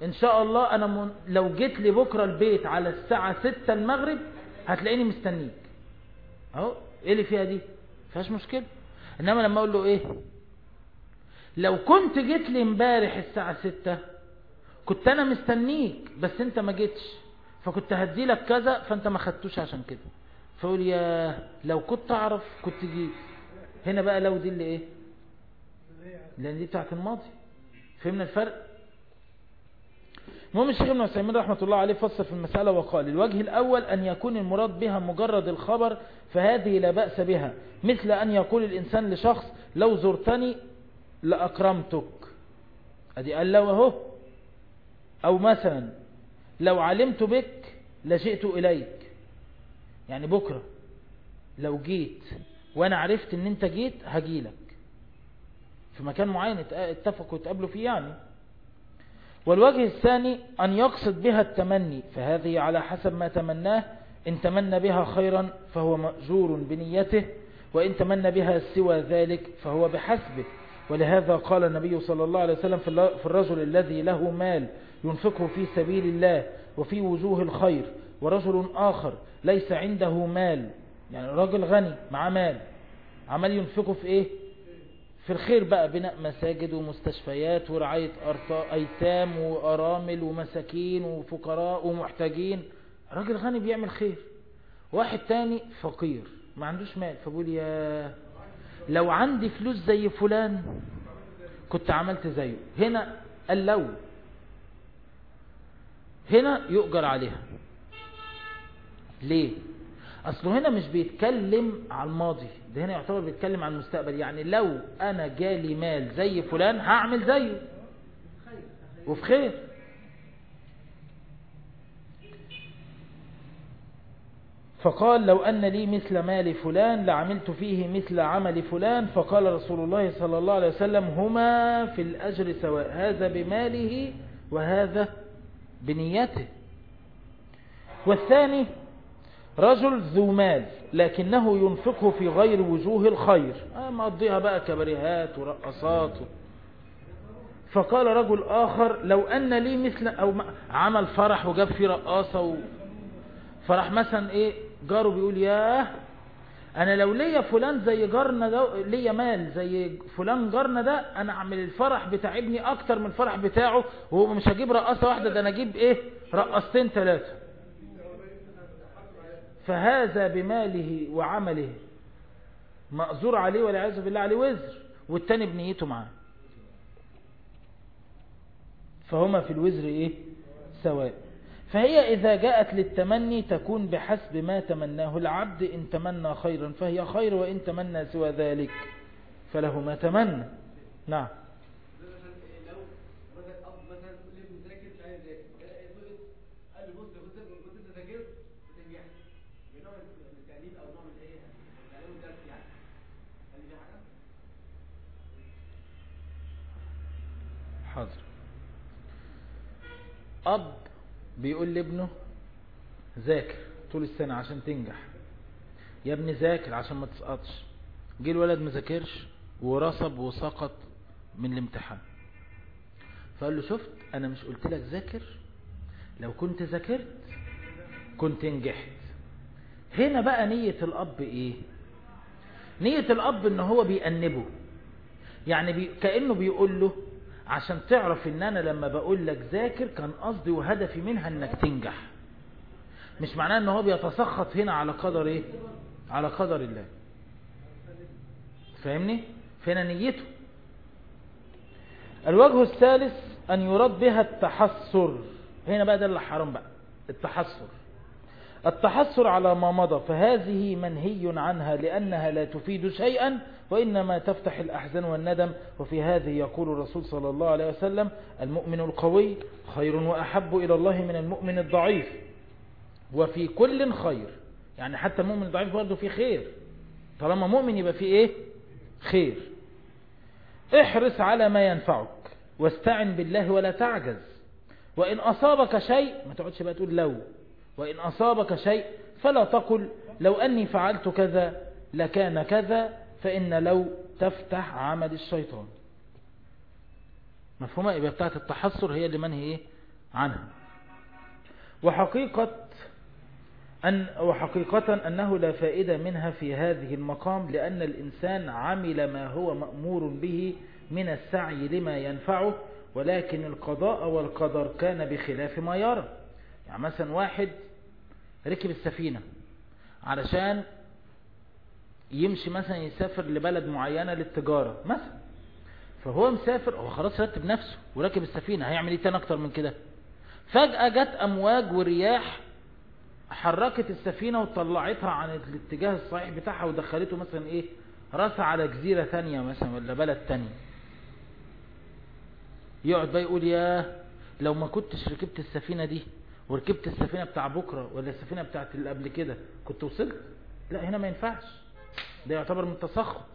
ان شاء الله انا من... لو جيت لي بكرة البيت على الساعة 6 المغرب هتلاقيني مستنيك اهو ايه اللي فيها دي فيهاش مشكلة انما لما اقول له ايه لو كنت جيت لي امبارح الساعة 6 كنت انا مستنيك بس انت ما جيتش فكنت هدي لك كذا فانت ما خدتوش عشان كده فقول يا لو كنت اعرف كنت جيت هنا بقى لو دي اللي ايه لان دي بتاعت الماضي فهمنا الفرق المهم الشيخ ابن عثيمين رحمة الله عليه فصل في المسألة وقال الوجه الأول أن يكون المراد بها مجرد الخبر فهذه لا بأس بها مثل أن يقول الإنسان لشخص لو زرتني لأكرمتك أدي قال له اهو أو مثلا لو علمت بك لجئت إليك يعني بكرة لو جيت وأنا عرفت أن أنت جيت هجيلك في مكان معين اتفقوا يتقابلوا فيه يعني والوجه الثاني أن يقصد بها التمني فهذه على حسب ما تمناه إن تمنى بها خيرا فهو مأجور بنيته وإن تمنى بها سوى ذلك فهو بحسبه ولهذا قال النبي صلى الله عليه وسلم في الرجل الذي له مال ينفقه في سبيل الله وفي وجوه الخير ورجل آخر ليس عنده مال يعني رجل غني مع مال عمال ينفقه في ايه في الخير بقى بناء مساجد ومستشفيات ورعاية أيتام وأرامل ومساكين وفقراء ومحتاجين راجل غني بيعمل خير واحد تاني فقير ما عندوش مال فبقول يا لو عندي فلوس زي فلان كنت عملت زيه هنا قال لو هنا يؤجر عليها ليه اصله هنا مش بيتكلم على الماضي ده هنا يعتبر بيتكلم عن المستقبل يعني لو انا جالي مال زي فلان هعمل زيه وفي خير فقال لو أن لي مثل مال فلان لعملت فيه مثل عمل فلان فقال رسول الله صلى الله عليه وسلم هما في الأجر سواء هذا بماله وهذا بنيته والثاني رجل ذو مال لكنه ينفقه في غير وجوه الخير مقضيها بقى كبريهات ورقصات فقال رجل آخر لو أن لي مثل أو عمل فرح وجاب فيه رقاصة و... فرح مثلا إيه جاره بيقول ياه أنا لو ليا فلان زي جارنا ده ليا مال زي فلان جارنا ده أنا أعمل الفرح بتاع ابني أكتر من الفرح بتاعه وهو مش هجيب رقاصة واحدة ده أنا أجيب إيه رقاصتين ثلاثة فهذا بماله وعمله مأزور عليه والعياذ بالله عليه وزر والتاني بنيته معاه فهما في الوزر ايه سواء فهي إذا جاءت للتمني تكون بحسب ما تمناه العبد إن تمنى خيرا فهي خير وإن تمنى سوى ذلك فله ما تمنى نعم حاضر أب بيقول لابنه ذاكر طول السنة عشان تنجح يا ابني ذاكر عشان ما تسقطش جه الولد مذاكرش ورصب وسقط من الامتحان فقال له شفت انا مش قلت لك ذاكر لو كنت ذاكرت كنت نجحت هنا بقى نية الاب ايه نية الاب ان هو بيأنبه يعني بي كأنه بيقول له عشان تعرف ان انا لما بقول لك ذاكر كان قصدي وهدفي منها انك تنجح مش معناه ان هو بيتسخط هنا على قدر ايه على قدر الله فاهمني فهنا نيته الوجه الثالث ان يراد بها التحسر هنا بقى ده اللي حرام بقى التحسر التحسر على ما مضى فهذه منهي عنها لأنها لا تفيد شيئا وإنما تفتح الأحزان والندم وفي هذه يقول الرسول صلى الله عليه وسلم المؤمن القوي خير وأحب إلى الله من المؤمن الضعيف وفي كل خير يعني حتى المؤمن الضعيف برضه فيه خير طالما مؤمن يبقى فيه ايه خير احرص على ما ينفعك واستعن بالله ولا تعجز وإن أصابك شيء ما تقعدش بقى تقول لو وإن أصابك شيء فلا تقل لو أني فعلت كذا لكان كذا فإن لو تفتح عمل الشيطان مفهومة يبقى بتاعت التحسر هي اللي منهي إيه عنها وحقيقة أن وحقيقة أنه لا فائدة منها في هذه المقام لأن الإنسان عمل ما هو مأمور به من السعي لما ينفعه ولكن القضاء والقدر كان بخلاف ما يرى يعني مثلا واحد ركب السفينة علشان يمشي مثلا يسافر لبلد معينة للتجارة مثلا فهو مسافر هو خلاص رتب نفسه وركب السفينة هيعمل ايه تاني اكتر من كده فجأة جت امواج ورياح حركت السفينة وطلعتها عن الاتجاه الصحيح بتاعها ودخلته مثلا ايه راسها على جزيرة تانية مثلا ولا بلد تانية يقعد بقى يقول يا لو ما كنتش ركبت السفينة دي وركبت السفينة بتاع بكرة ولا السفينة بتاعت اللي قبل كده كنت وصلت لا هنا ما ينفعش ده يعتبر من تسخط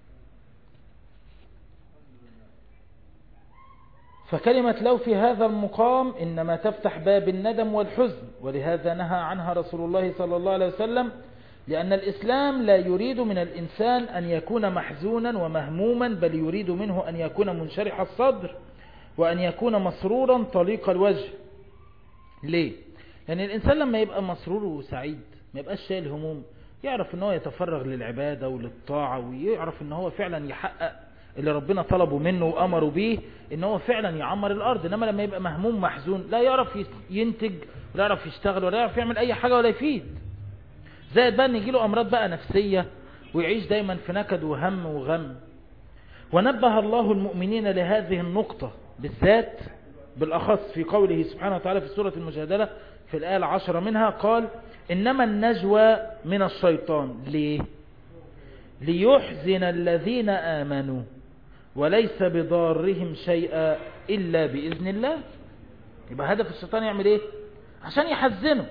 فكلمة لو في هذا المقام إنما تفتح باب الندم والحزن ولهذا نهى عنها رسول الله صلى الله عليه وسلم لأن الإسلام لا يريد من الإنسان أن يكون محزونا ومهموما بل يريد منه أن يكون منشرح الصدر وأن يكون مسرورا طليق الوجه ليه؟ لأن الإنسان لما يبقى مسرور وسعيد ما يبقاش شايل هموم يعرف ان هو يتفرغ للعبادة وللطاعة ويعرف ان هو فعلا يحقق اللي ربنا طلبه منه وأمره به ان هو فعلا يعمر الأرض إنما لما يبقى مهموم محزون لا يعرف ينتج ولا يعرف يشتغل ولا يعرف يعمل أي حاجة ولا يفيد زائد بقى ان يجيله أمراض بقى نفسية ويعيش دايما في نكد وهم وغم ونبه الله المؤمنين لهذه النقطة بالذات بالأخص في قوله سبحانه وتعالى في سورة المجادلة في الآية العشرة منها قال إنما النجوى من الشيطان ليه ليحزن الذين آمنوا وليس بضارهم شيئا إلا بإذن الله يبقى هدف الشيطان يعمل إيه عشان يحزنه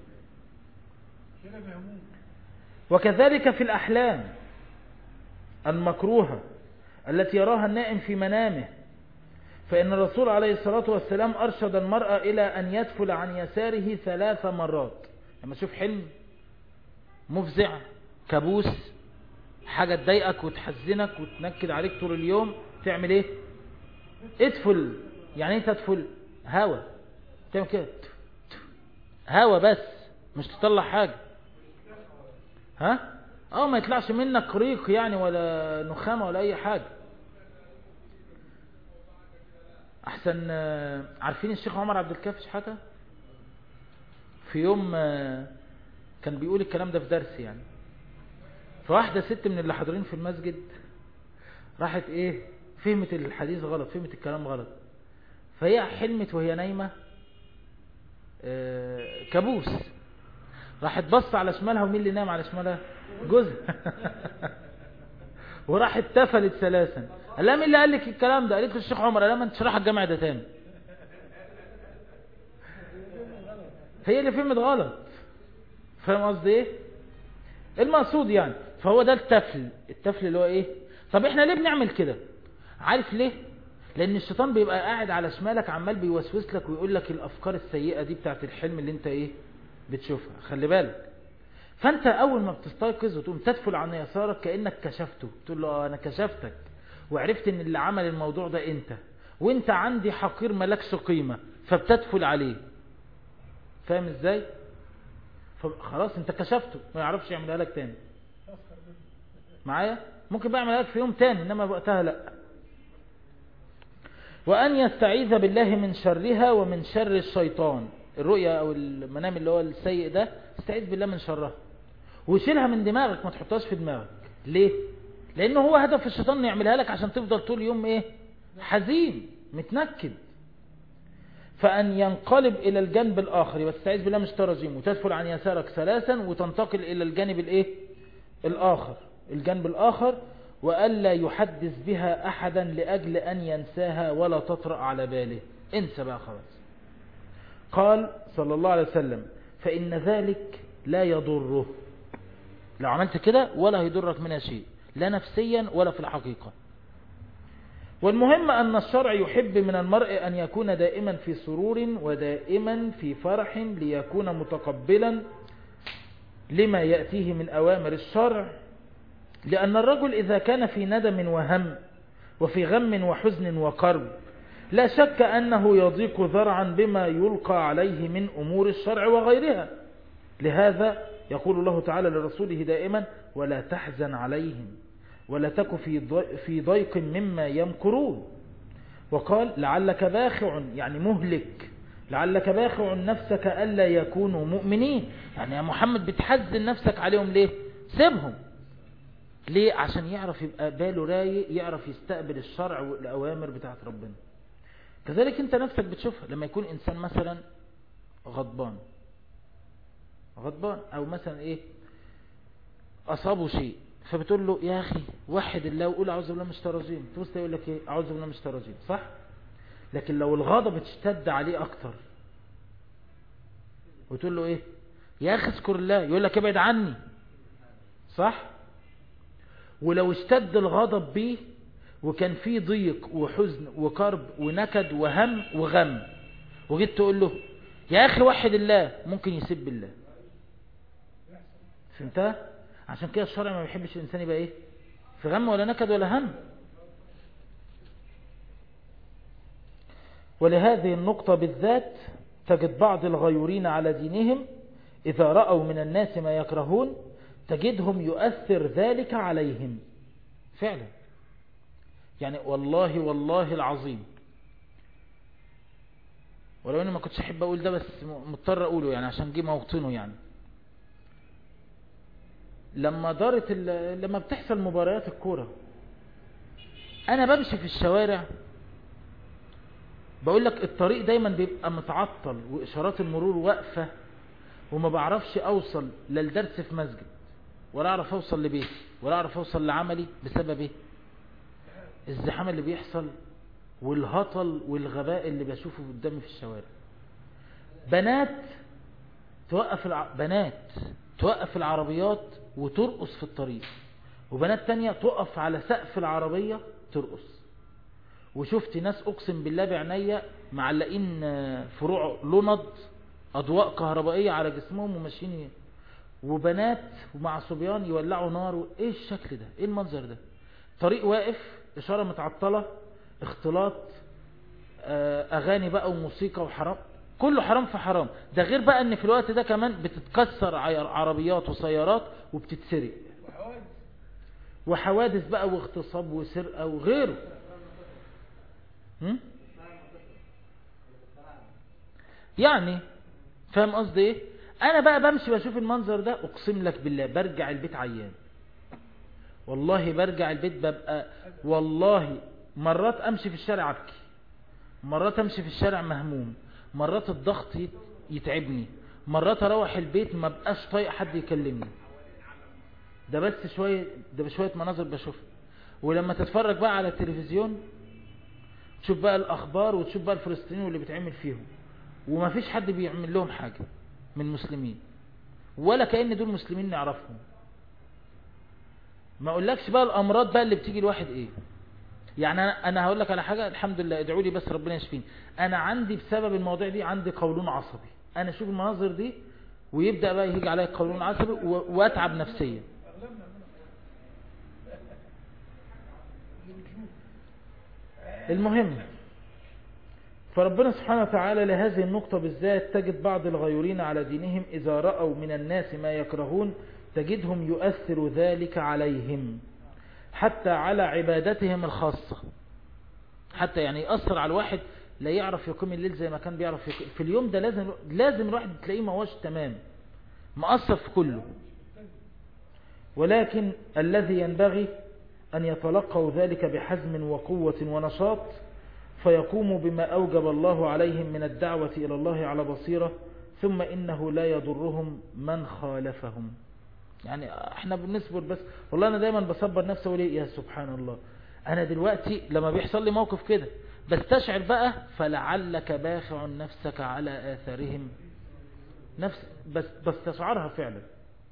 وكذلك في الأحلام المكروهة التي يراها النائم في منامه فإن الرسول عليه الصلاة والسلام أرشد المرأة إلى أن يدفل عن يساره ثلاث مرات لما تشوف حلم مفزع كابوس حاجة تضايقك وتحزنك وتنكد عليك طول اليوم تعمل ايه ادفل يعني ايه تدفل هوا تعمل كده هوا بس مش تطلع حاجة ها اه ما يطلعش منك ريق يعني ولا نخامة ولا اي حاجة احسن عارفين الشيخ عمر عبد الكافي شحاتة في يوم كان بيقول الكلام ده في درس يعني فواحدة ست من اللي حاضرين في المسجد راحت ايه فهمت الحديث غلط فهمت الكلام غلط فهي حلمت وهي نايمة اه كابوس راحت بص على شمالها ومين اللي نام على شمالها جوزها وراحت تفلت ثلاثا قال لها مين اللي قال لك الكلام ده قالت له الشيخ عمر قال ما انت شرح الجامع ده تاني هي اللي فهمت غلط فاهم قصدي ايه المقصود يعني فهو ده التفل التفل اللي هو ايه طب احنا ليه بنعمل كده عارف ليه لان الشيطان بيبقى قاعد على شمالك عمال بيوسوس لك ويقول لك الافكار السيئة دي بتاعت الحلم اللي انت ايه بتشوفها خلي بالك فانت اول ما بتستيقظ وتقوم تدفل عن يسارك كأنك كشفته تقول له انا كشفتك وعرفت ان اللي عمل الموضوع ده انت وانت عندي حقير ملكش قيمة فبتدفل عليه فاهم ازاي فخلاص انت كشفته ما يعرفش يعملها لك تاني معايا ممكن بقى يعملها لك في يوم تاني انما وقتها لا وان يستعيذ بالله من شرها ومن شر الشيطان الرؤيا او المنام اللي هو السيء ده استعيذ بالله من شرها وشيلها من دماغك ما تحطهاش في دماغك ليه لانه هو هدف الشيطان انه يعملها لك عشان تفضل طول اليوم ايه حزين متنكد فأن ينقلب إلى الجنب الآخر يبقى تستعيذ بالله مش ترجيم وتدفل عن يسارك ثلاثا وتنتقل إلى الجانب الإيه؟ الآخر الجنب الآخر وألا يحدث بها أحدا لأجل أن ينساها ولا تطرأ على باله انسى بقى خلاص قال صلى الله عليه وسلم فإن ذلك لا يضره لو عملت كده ولا هيضرك منها شيء لا نفسيا ولا في الحقيقة والمهم أن الشرع يحب من المرء أن يكون دائما في سرور ودائما في فرح ليكون متقبلا لما يأتيه من أوامر الشرع لأن الرجل إذا كان في ندم وهم وفي غم وحزن وكرب لا شك أنه يضيق ذرعا بما يلقى عليه من أمور الشرع وغيرها لهذا يقول الله تعالى لرسوله دائما ولا تحزن عليهم ولا تك في ضيق مما يمكرون وقال لعلك باخع يعني مهلك لعلك باخع نفسك ألا يكونوا مؤمنين يعني يا محمد بتحزن نفسك عليهم ليه سيبهم ليه عشان يعرف يبقى باله رايق يعرف يستقبل الشرع والأوامر بتاعت ربنا كذلك انت نفسك بتشوفها لما يكون انسان مثلا غضبان غضبان او مثلا ايه اصابه شيء فبتقول له يا اخي وحد الله وقول اعوذ بالله من الشيطان الرجيم تبص يقول لك ايه اعوذ بالله من الشيطان الرجيم صح لكن لو الغضب اشتد عليه اكتر وتقول له ايه يا اخي اذكر الله يقول لك ابعد عني صح ولو اشتد الغضب بيه وكان فيه ضيق وحزن وكرب ونكد وهم وغم وجيت تقول له يا اخي وحد الله ممكن يسب الله فهمتها عشان كده الشرع ما بيحبش الانسان يبقى ايه في غم ولا نكد ولا هم ولهذه النقطة بالذات تجد بعض الغيورين على دينهم إذا رأوا من الناس ما يكرهون تجدهم يؤثر ذلك عليهم فعلا يعني والله والله العظيم ولو اني ما كنتش احب اقول ده بس مضطر اقوله يعني عشان جه موطنه يعني لما دارت لما بتحصل مباريات الكوره انا بمشي في الشوارع بقول لك الطريق دايما بيبقى متعطل واشارات المرور واقفه وما بعرفش اوصل للدرس في مسجد ولا اعرف اوصل لبيتي ولا اعرف اوصل لعملي بسبب ايه الزحام اللي بيحصل والهطل والغباء اللي بشوفه قدامي في الشوارع بنات توقف الع... بنات توقف العربيات وترقص في الطريق وبنات تانية تقف على سقف العربية ترقص وشفت ناس اقسم بالله بعينيا معلقين فروع لند اضواء كهربائية على جسمهم وماشيين وبنات ومع صبيان يولعوا نار ايه الشكل ده ايه المنظر ده طريق واقف اشارة متعطلة اختلاط اغاني بقى وموسيقى وحرام كله حرام في حرام ده غير بقى ان في الوقت ده كمان بتتكسر عربيات وسيارات وبتتسرق وحوادث بقى واغتصاب وسرقة وغيره يعني فاهم قصدي ايه انا بقى بمشي بشوف المنظر ده اقسم لك بالله برجع البيت عيان والله برجع البيت ببقى والله مرات امشي في الشارع ابكي مرات امشي في الشارع مهموم مرات الضغط يتعبني مرات اروح البيت ما بقاش طايق حد يكلمني ده بس شوية ده بشوية مناظر بشوفها ولما تتفرج بقى على التلفزيون تشوف بقى الاخبار وتشوف بقى الفلسطينيين واللي بيتعمل فيهم وما فيش حد بيعمل لهم حاجة من المسلمين ولا كأن دول مسلمين نعرفهم ما اقولكش بقى الامراض بقى اللي بتيجي الواحد ايه يعني انا انا هقول لك على حاجه الحمد لله ادعوا لي بس ربنا يشفيني انا عندي بسبب المواضيع دي عندي قولون عصبي انا اشوف المناظر دي ويبدا بقى يجي عليا قولون عصبي واتعب نفسيا المهم فربنا سبحانه وتعالى لهذه النقطة بالذات تجد بعض الغيورين على دينهم إذا رأوا من الناس ما يكرهون تجدهم يؤثر ذلك عليهم حتى على عبادتهم الخاصة حتى يعني يأثر على الواحد لا يعرف يقوم الليل زي ما كان بيعرف يقوم في اليوم ده لازم لازم الواحد تلاقيه ما هوش تمام مأثر في كله ولكن الذي ينبغي أن يتلقوا ذلك بحزم وقوة ونشاط فيقوموا بما أوجب الله عليهم من الدعوة إلى الله على بصيرة ثم إنه لا يضرهم من خالفهم يعني احنا بنصبر بس والله انا دايما بصبر نفسي اقول يا سبحان الله انا دلوقتي لما بيحصل لي موقف كده بستشعر بقى فلعلك باخع نفسك على آثارهم نفس بس بستشعرها فعلا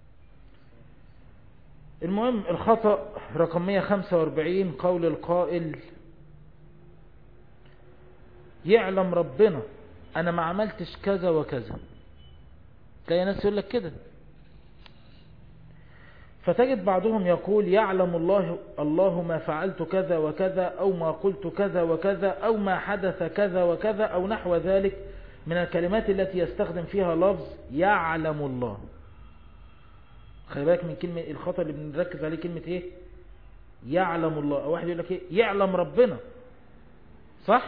المهم الخطأ رقم 145 قول القائل يعلم ربنا انا ما عملتش كذا وكذا تلاقي ناس يقول لك كده فتجد بعضهم يقول يعلم الله الله ما فعلت كذا وكذا أو ما قلت كذا وكذا أو ما حدث كذا وكذا أو نحو ذلك من الكلمات التي يستخدم فيها لفظ يعلم الله خلي بالك من كلمة الخطأ اللي بنركز عليه كلمة ايه يعلم الله أو واحد يقول لك ايه يعلم ربنا صح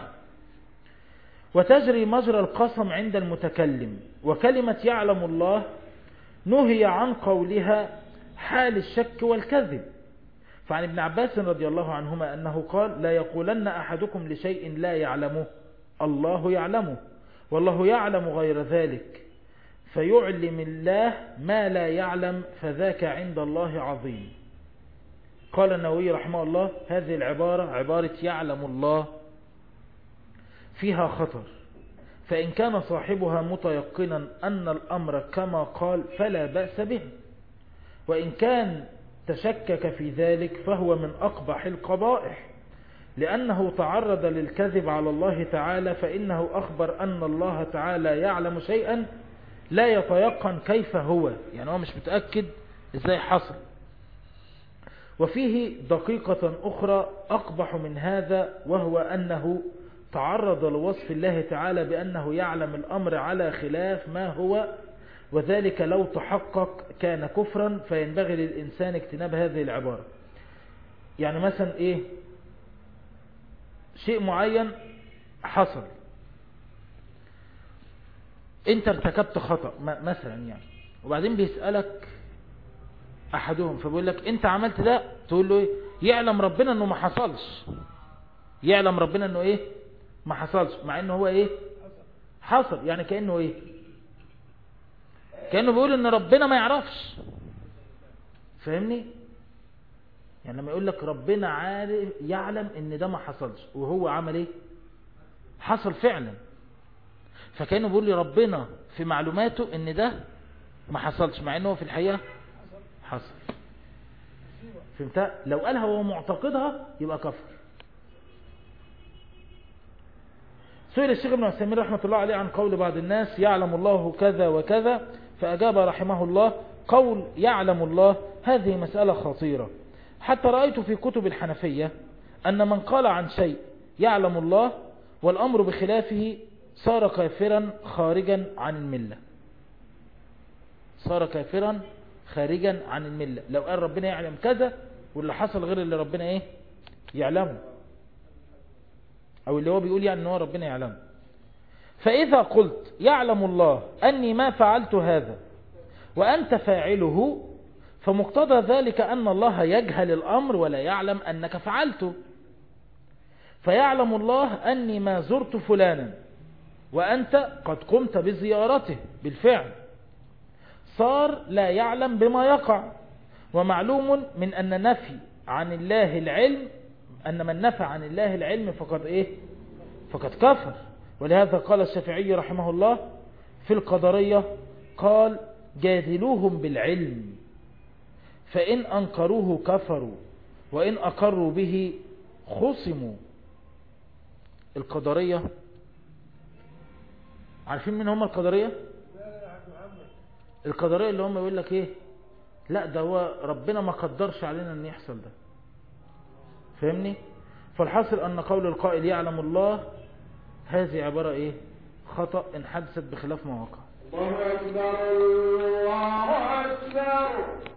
وتجري مجرى القسم عند المتكلم وكلمة يعلم الله نهي عن قولها حال الشك والكذب فعن ابن عباس رضي الله عنهما أنه قال لا يقولن أحدكم لشيء لا يعلمه الله يعلمه والله يعلم غير ذلك فيعلم الله ما لا يعلم فذاك عند الله عظيم قال النووي رحمه الله هذه العبارة عبارة يعلم الله فيها خطر فإن كان صاحبها متيقنا أن الأمر كما قال فلا بأس به وإن كان تشكك في ذلك فهو من أقبح القبائح لأنه تعرض للكذب على الله تعالى فإنه أخبر أن الله تعالى يعلم شيئا لا يتيقن كيف هو يعني هو مش متأكد إزاي حصل وفيه دقيقة أخرى أقبح من هذا وهو أنه تعرض لوصف الله تعالى بأنه يعلم الأمر على خلاف ما هو وذلك لو تحقق كان كفرا فينبغي للإنسان اجتناب هذه العبارة يعني مثلا إيه شيء معين حصل انت ارتكبت خطأ مثلا يعني وبعدين بيسألك احدهم فبيقول لك انت عملت ده تقول له ايه يعلم ربنا انه ما حصلش يعلم ربنا انه ايه ما حصلش مع انه هو ايه حصل يعني كأنه ايه كأنه بيقول ان ربنا ما يعرفش فاهمني يعني لما يقول لك ربنا عارف يعلم ان ده ما حصلش وهو عمل ايه حصل فعلا فكانه بيقول لي ربنا في معلوماته ان ده ما حصلش مع انه في الحقيقة حصل فهمتها لو قالها وهو معتقدها يبقى كفر سئل الشيخ ابن عثيمين رحمة الله عليه عن قول بعض الناس يعلم الله كذا وكذا فأجاب رحمه الله قول يعلم الله هذه مسألة خطيرة حتى رأيت في كتب الحنفية أن من قال عن شيء يعلم الله والأمر بخلافه صار كافرا خارجا عن الملة صار كافرا خارجا عن الملة لو قال ربنا يعلم كذا واللي حصل غير اللي ربنا ايه يعلمه او اللي هو بيقول يعني ان هو ربنا يعلمه فاذا قلت يعلم الله اني ما فعلت هذا وانت فاعله فمقتضى ذلك ان الله يجهل الامر ولا يعلم انك فعلته فيعلم الله اني ما زرت فلانا وانت قد قمت بزيارته بالفعل صار لا يعلم بما يقع ومعلوم من أن نفي عن الله العلم أن من نفى عن الله العلم فقد إيه فقد كفر ولهذا قال الشافعي رحمه الله في القدرية قال جادلوهم بالعلم فإن أنكروه كفروا وإن أقروا به خصموا القدرية عارفين من هم القدرية القدرية اللي هم يقول لك ايه لا ده هو ربنا ما قدرش علينا ان يحصل ده فاهمني فالحاصل ان قول القائل يعلم الله هذه عبارة ايه خطأ ان حدثت بخلاف ما وقع
الله أكبر الله أكبر